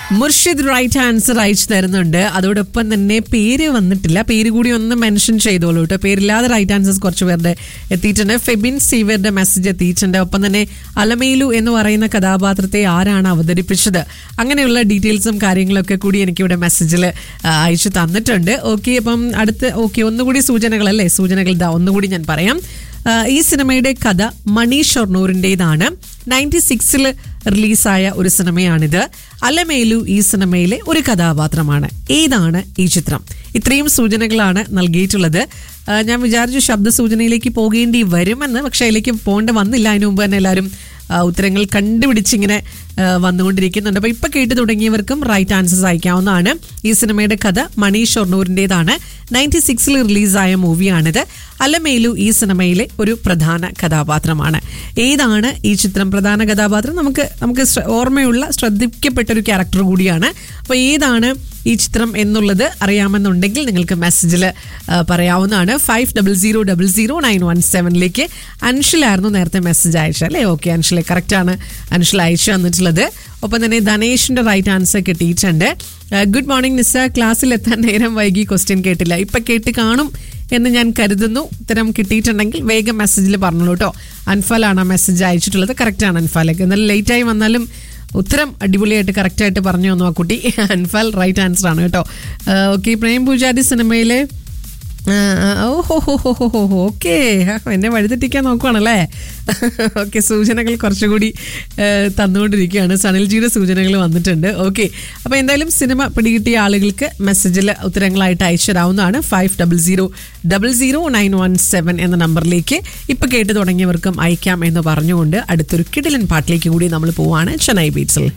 Murshid right answer അയച്ചു തരുന്നുണ്ട് അതോടൊപ്പം തന്നെ പേര് വന്നിട്ടില്ല പേര് കൂടി ഒന്ന് മെൻഷൻ ചെയ്തോളൂ കേട്ടോ പേരില്ലാതെ റൈറ്റ് ആൻസേഴ്സ് കുറച്ച് പേരുടെ എത്തിയിട്ടുണ്ട് ഫെബിൻ സീവറുടെ മെസ്സേജ് എത്തിയിട്ടുണ്ട് ഒപ്പം തന്നെ അലമേലു എന്ന് പറയുന്ന കഥാപാത്രത്തെ ആരാണ് അവതരിപ്പിച്ചത് അങ്ങനെയുള്ള ഡീറ്റെയിൽസും കാര്യങ്ങളൊക്കെ കൂടി എനിക്കിവിടെ മെസ്സേജിൽ അയച്ചു തന്നിട്ടുണ്ട് ഓക്കെ അപ്പം അടുത്ത് ഓക്കെ ഒന്നുകൂടി സൂചനകളല്ലേ സൂചനകൾ ഇതാ ഒന്നുകൂടി ഞാൻ പറയാം ആ, ഈ സിനിമയുടെ കഥ മണി ഷൊർണൂറിൻ്റെതാണ് നയൻറ്റി സിക്സിൽ റിലീസായ ഒരു സിനിമയാണിത് അലമേലു ഈ സിനിമയിലെ ഒരു കഥാപാത്രമാണ് ഏതാണ് ഈ ചിത്രം ഇത്രയും സൂചനകളാണ് നൽകിയിട്ടുള്ളത് ആ, ഞാൻ വിചാരിച്ചു ശബ്ദ സൂചനയിലേക്ക് പോകേണ്ടി വരുമെന്ന് പക്ഷേ അതിലേക്ക് പോകേണ്ട വന്നില്ല അതിനു മുമ്പ് തന്നെ എല്ലാവരും ആ, ഉത്തരങ്ങൾ കണ്ടുപിടിച്ചിങ്ങനെ ആ, വന്നുകൊണ്ടിരിക്കുന്നുണ്ട് അപ്പോൾ ഇപ്പം കേട്ട് തുടങ്ങിയവർക്കും റൈറ്റ് ആൻസേഴ്സ് അയക്കാവുന്നതാണ് ഈ സിനിമയുടെ കഥ മണി ഷൊർണൂരിൻ്റെതാണ് നയൻറ്റി സിക്സിൽ റിലീസായ മൂവിയാണിത് അലമേലു ഈ സിനിമയിലെ ഒരു പ്രധാന കഥാപാത്രമാണ് ഏതാണ് ഈ ചിത്രം പ്രധാന കഥാപാത്രം നമുക്ക് നമുക്ക് ശ്ര- ഓർമ്മയുള്ള ശ്രദ്ധിക്കപ്പെട്ട ഒരു ക്യാരക്ടർ കൂടിയാണ് അപ്പോൾ ഏതാണ് ഈ ചിത്രം എന്നുള്ളത് അറിയാമെന്നുണ്ടെങ്കിൽ നിങ്ങൾക്ക് മെസ്സേജിൽ പറയാവുന്നതാണ് five double zero double zero nine one സെവനിലേക്ക് അൻഷിലായിരുന്നു നേരത്തെ മെസ്സേജ് അയച്ചത് അല്ലേ ഓക്കെ അൻഷിലെ കറക്റ്റാണ് അൻഷിൽ അയച്ചു തന്നിട്ടുള്ളത് ഒപ്പം തന്നെ ധനേഷിന്റെ റൈറ്റ് ആൻസർ കിട്ടിയിട്ടുണ്ട് ഗുഡ് മോർണിംഗ് നിസ ക്ലാസ്സിൽ എത്താൻ നേരം വൈകി ക്വസ്റ്റ്യൻ കേട്ടില്ല ഇപ്പൊ കേട്ട് കാണും എന്ന് ഞാൻ കരുതുന്നു ഉത്തരം കിട്ടിയിട്ടുണ്ടെങ്കിൽ വേഗം മെസ്സേജിൽ പറഞ്ഞോളൂ കേട്ടോ അൻഫാലാണ് ആ മെസ്സേജ് അയച്ചിട്ടുള്ളത് കറക്റ്റാണ് അൻഫാലേക്ക് എന്നാലും ലേറ്റായി വന്നാലും ഉത്തരം അടിപൊളിയായിട്ട് കറക്റ്റായിട്ട് പറഞ്ഞു തന്നു ആ കുട്ടി അൻഫാൽ റൈറ്റ് ആൻസർ ആണ് കേട്ടോ ഓക്കെ പ്രേം പൂജാരി സിനിമയിലെ ആ, ആ, ഓ ഹോ ഹോ ഹോ ഹോ ഹോ ഹോ ഓക്കെ എന്നെ വഴിതെറ്റിക്കാൻ നോക്കുവാണല്ലേ ഓക്കെ സൂചനകൾ കുറച്ചുകൂടി ആ, തന്നുകൊണ്ടിരിക്കുകയാണ് സണിൽജിയുടെ സൂചനകൾ വന്നിട്ടുണ്ട് ഓക്കെ അപ്പോൾ എന്തായാലും സിനിമ പിടികിട്ടിയ ആളുകൾക്ക് മെസ്സേജിൽ ഉത്തരങ്ങളായിട്ട് അയച്ചു തരാവുന്നതാണ് five double zero double zero nine one seven എന്ന നമ്പറിലേക്ക് ഇപ്പം കേട്ട് തുടങ്ങിയവർക്കും അയക്കാം എന്ന് പറഞ്ഞുകൊണ്ട് അടുത്തൊരു കിടിലൻ പാട്ടിലേക്ക് കൂടി നമ്മൾ പോവാണ് Chennai ബീറ്റ്സിൽ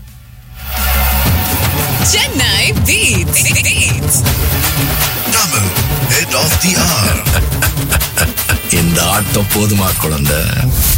Chennai Beats. Beats. Tamil, head of the hour. இந்த ஆட்டம் போதுமா குழந்தை